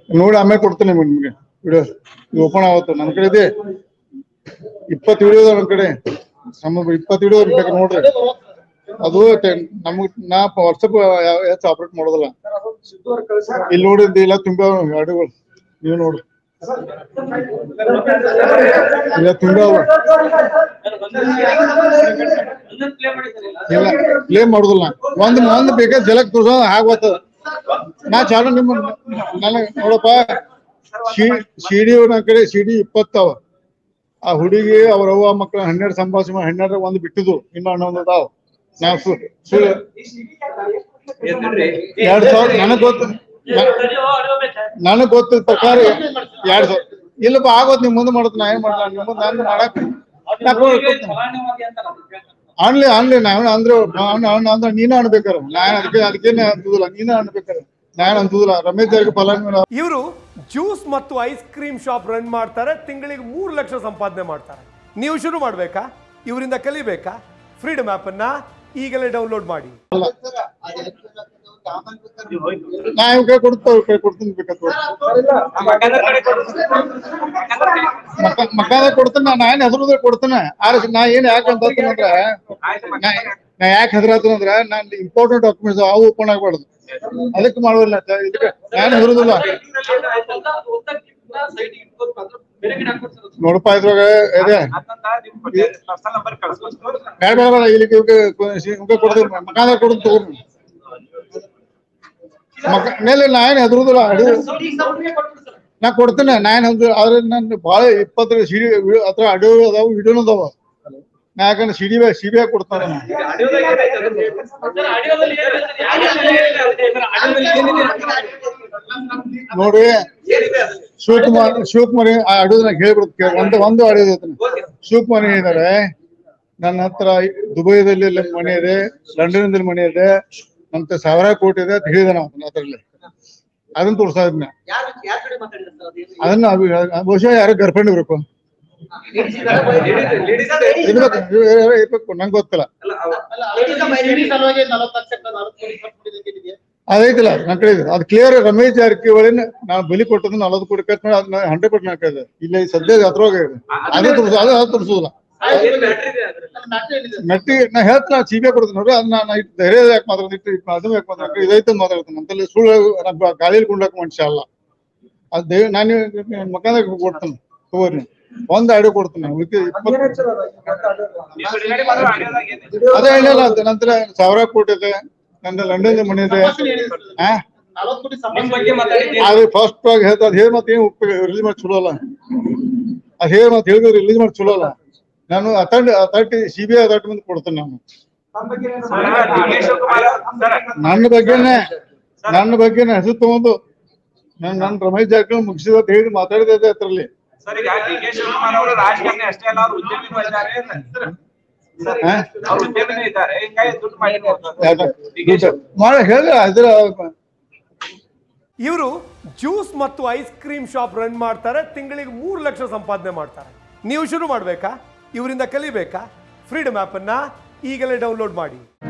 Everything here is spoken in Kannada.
ನೋಡಿ ಆಮೇಲೆ ಕೊಡ್ತೇನೆ ನಿಮ್ಗೆ ವಿಡಿಯೋ ಓಪನ್ ಆಗುತ್ತೆ ನನ್ನ ಕಡೆ ಇದೆ ಇಪ್ಪತ್ತು ವಿಡಿಯೋ ಅದಾವ ನನ್ನ ಕಡೆ ನಮ್ಮ ಇಪ್ಪತ್ತು ವಿಡಿಯೋ ಬೇಕಾದ್ರೆ ನೋಡ್ರಿ ಅದು ಟೆ- ನಮಗ್ ನಾ ವಾಟ್ಸಪ್ ಹೆಚ್ಚು ಆಪರೇಟ್ ಮಾಡೋದಿಲ್ಲ ಇಲ್ಲಿ ನೋಡಿದ್ದು ಇಲ್ಲ ತುಂಬಾ ಹಾಡುಗಳು ನೀವು ನೋಡ್ರಿ ಇಲ್ಲ ತುಂಬಾ ಅವ. ಇಲ್ಲ ಪ್ಲೇ ಮಾಡುದಿಲ್ಲ ಒಂದ್ ಒಂದ್ ಬೇಕಾದ ಜಲಕ್ ತೋರ್ಸೋ ಆಗ್ಬತ್ತದ ನಾ ಚಾಲು ನಿಮ್ಮ ನನಗ್ ನೋಡಪ್ಪ ಸಿಡಿ ನನ್ನ ಕಡೆ ಸಿಡಿ ಇಪ್ಪತ್ತವ ಆ ಹುಡುಗಿ ಅವ್ರ ಅವ್ವ ಮಕ್ಕಳ ಹನ್ನೆರಡು ಸಂಭಾಷಣೆ ಹನ್ನೆರಡು ಒಂದು ಬಿಟ್ಟಿದ್ದು ಇನ್ನು ಹನ್ನೊಂದು ಅದಾವ ನಾ ಸು ಸುಳ್ಳು ಎರಡ್ ಸಾವಿರ ನನಗ್ ಗೊತ್ತು ನನಗ್ ಗೊತ್ತಿದ ಪ್ರಕಾರ ಎರಡ್ ಸಾವಿರ ಇಲ್ಲಪ್ಪ ಆಗೋದ್ ನಿಮ್ ಮುಂದೆ ಮಾಡುತ್ತ ನಾ ಏನ್ ಮಾಡ್ಲ ನಿಮ್ ಮುಂದೆ ನಾನು ಮಾಡಕ್ ನಾ ಕೊಡ್ತೀನಿ. ಅನ್ಲಿ ಅನ್ಲಿ ನಾನು ಅಂದ್ರೆ ನಾನು ಅವ್ನು ಅಂದ್ರೆ ನೀನ ಅನ್ಬೇಕಾರ ನಾನು ಅದಕ್ಕೆ ಅದಕ್ಕೇನೆ ಅಂತದಿಲ್ಲ ನೀನ ಅನ್ಬೇಕಾರ ನಾನು ಅಂತದಿಲ್ಲ ರಮೇಶ್ ಜಾರಿಗೆ ಫಲಾನುಭವಿ ಇವರು ಜ್ಯೂಸ್ ಮತ್ತು ಐಸ್ ಕ್ರೀಮ್ ಶಾಪ್ ರನ್ ಮಾಡ್ತಾರೆ ತಿಂಗಳಿಗೆ ಮೂರು ಲಕ್ಷ ಸಂಪಾದನೆ ಮಾಡ್ತಾರೆ ನೀವು ಶುರು ಮಾಡಬೇಕಾ ಇವರಿಂದ ಕಲಿಬೇಕಾ ಫ್ರೀಡಮ್ ಅನ್ನ ಈಗಲೇ ಡೌನ್ಲೋಡ್ ಮಾಡಿ ನಾ ಇವ್ ಕೈ ಕೊಡ್ತಾ ಇವ್ ಕೈ ಕೊಡ್ತೀನಿ ಬೇಕಾದ್ ಮಕ್ಕ ಮಕ್ಕಳ ಕೊಡ್ತೀನಿ ನಾ ಏನ್ ಹೆದರುದ್ರೆ ಕೊಡ್ತೇನೆ ಆದ್ರೆ ನಾ ಏನ್ ಯಾಕೆ ಅಂತ ಅಂದ್ರ ನಾ ನಾ ಯಾಕೆ ಹೆದರಾತಂದ್ರ ನಾನ್ ಇಂಪಾರ್ಟೆಂಟ್ ಡಾಕ್ಯುಮೆಂಟ್ಸ್ ಅವು ಓಪನ್ ಆಗ್ಬಾರ್ದು ಅದಕ್ಕೆ ಮಾಡೋದಿಲ್ಲ ತ- ಇದಕ್ಕೆ ನಾನು ಹೆದರುದಿಲ್ಲ ನೋಡಪ್ಪ ಇದ್ರಾಗ ಇದೆ ಬೇಡ ಬೇಡ ಬೇಡ ಇಲ್ಲಿ ಇವ್ಕೆ ಕೊಡ್ತೀನಿ ಮಕಾದ ಕೊಡ್ತೀನಿ ತಗೋರಿ ಮಕ ಮೇಲೆ ನಾ ಏನ್ ಹೆದರುದಿಲ್ಲ ಅಡಿ ನಾ ಕೊಡ್ತೇನೆ ನಾ ಏನ್ ಹೆದ್ರ ಆದ್ರೆ ನನ್ ಬಾಳ ಇಪ್ಪತ್ತರ ಸಿಡಿ ಹತ್ರ ಅಡಿಯೋ ಅದಾವ ವಿಡಿಯೋನು ಅದಾವ ನಾ ಯಾಕಂದ್ರೆ ಸಿಡಿ ಸಿಬಿಐ ಕೊಡ್ತಾನೆ ನಾ. ನೋಡಿ ಶಿವಕುಮಾರ್ ಶಿವಕುಮಾರ್ ಆ ಅಡಿಯೋದನ್ನ ಹೇಳ್ಬಿಡ್ತು ಒಂದು ಒಂದು ಅಡಿಯೋ ಶಿವಕುಮಾರ್ ಹೇಳಿದ್ದಾರೆ ನನ್ನ ಹತ್ರ ದುಬೈದಲ್ಲಿ ಇಲ್ಲಿ ಮನೆ ಇದೆ ಲಂಡನ್ದಲ್ಲಿ ಮನೆ ಇದೆ ನಂತ ಸಾವಿರಾರು ಕೋಟಿ ಇದೆ ಅಂತ ಹೇಳಿದ ನಾವು ಅದರಲ್ಲಿ ಅದನ್ನ ತೋರ್ಸಾ ಇದನ್ನ ಅದನ್ನ ಅಭಿ- ಬಹುಶಃ ಯಾರು ಗರ್ಭಂಡ್ ಇರ್ಬೇಕು ಇರ್ಬೇಕು ಇರ್- ಇರ್ಬೇಕು ನಂಗೆ ಗೊತ್ತಿಲ್ಲ ಅದೈತಿಲ್ಲ ನನ್ನ ಕಡೆ ಇದೆ ಅದು ಕ್ಲಿಯರ್ ರಮೇಶ್ ಜಾರಕಿಹೊಳಿನ ನಾವು ಬಲಿ ಕೊಟ್ಟದ್ದು ನಲವತ್ತು ಕೋಟಿ ಖರ್ಚು ಮಾಡಿ ಅದನ್ನ ಹಂಡ್ರೆಡ್ ಪರ್ಸೆಂಟ್ ಹಾಕಿದೆ ಇಲ್ಲ ಈ ಸದ್ಯ ಅದ್ರೊಳಗ ಇದೆ ಅದೇ ತೋರ್ಸ ಅದು ಅದು ತೋರ್ಸೋದಿಲ್ಲ ಮೆಟ್ಟಿ ನಾ ಹೇಳ್ತೀನಿ ನಾ ಸಿಬಿಐ ಕೊಡ್ತೀನಿ ನೋಡ್ರಿ ಅದನ್ನ ನಾ ಇಟ್ಟು ಧೈರ್ಯ ಯಾಕೆ ಮಾತಾಡ್ತೀನಿ ಇಟ್ಟು ಇಟ್ಟು ಅದು ಯಾಕೆ ಮಾತಾಡ್ತೀನಿ ಇದೈತೆ ಮಾತಾಡ್ತೀನಿ ಅಂತಲ್ಲಿ ಸುಳ್ಳು ನಾ ಗಾಳಿಲಿ ಕುಂಡಾಕ ಮನುಷ್ಯ ಅಲ್ಲ ಅದು ದಯ ನಾನು ಮಕ್ಕಂದಾಗ ಕೊಡ್ತೀನಿ ತಗೋರಿ ಒಂದ್ ಆಡಿಯೋ ಕೊಡ್ತೀನಿ ಉಳ್ಕೆ ಇಪ್ಪತ್ತು ಅದೇ ಹೇಳಿಲ್ಲ ಅದು ನಂತರ ಸಾವಿರ ಕೋಟಿ ಇದೆ ನಂದು ಲಂಡನ್ ಮನೆ ಇದೆ ಆ ಅದು ಫಸ್ಟ್ ಆಗಿ ಹೇಳ್ತಾ ಅದ್ ಹೇಳಿ ಮತ್ತೆ ಏನು ರಿಲೀಸ್ ಮಾಡಿ ಚಲೋ ಅಲ್ಲ ಅದ್ ಹೇಳಿ ಮತ್ತೆ ಹೇಳಿದ್ರೆ ರಿಲೀಸ್ ಮಾಡಿ ಚಲೋ ಅಲ್ಲ ನಾನು authority authority C B I authority ಮುಂದೆ ಕೊಡ್ತೇನೆ ನಾನು ನನ್ನ ಬಗ್ಗೆನೆ ನನ್ನ ಬಗ್ಗೆನೆ ಹೆಸರು ತಗೊಂಡು ನಾನು ನನ್ನ ರಮೇಶ್ ಜಾರಕಿಹೊಳಿ ಮುಗಿಸಿದ ಅಂತ ಹೇಳಿ ಮಾತಾಡಿದೆ ಇದೆ ಅದ್ರಲ್ಲಿ ಸರ್ ಈಗ ಡಿ ಕೆ ಶಿವಕುಮಾರ್ ಅವರು ರಾಜಕಾರಣಿ ಅಷ್ಟೇ ಅಲ್ಲ ಅವ್ರು ಉದ್ಯಮಿನೂ ಇದ್ದಾರೆ ಹಾ? ಅವ್ರು ಉದ್ಯಮಿನೂ ಇದ್ದಾರೆ ಹಿಂಗಾಗಿ ದುಡ್ಡು ಮಾಡಿ ಯಾಕ? ದುಡ್ಡು. ಮಾಡಿ ಹೇಳ ಅದ್ರ ಇವರು ಜ್ಯೂಸ್ ಮತ್ತು ಐಸ್ ಕ್ರೀಮ್ ಶಾಪ್ ರನ್ ಮಾಡ್ತಾರೆ ತಿಂಗಳಿಗೆ ಮೂರು ಲಕ್ಷ ಸಂಪಾದನೆ ಮಾಡ್ತಾರೆ ನೀವು ಶುರು ಮಾಡಬೇಕಾ ಇವರಿಂದ ಕಲಿಬೇಕಾ ಫ್ರೀಡಮ್ ಅನ್ನ ಈಗಲೇ ಡೌನ್ಲೋಡ್ ಮಾಡಿ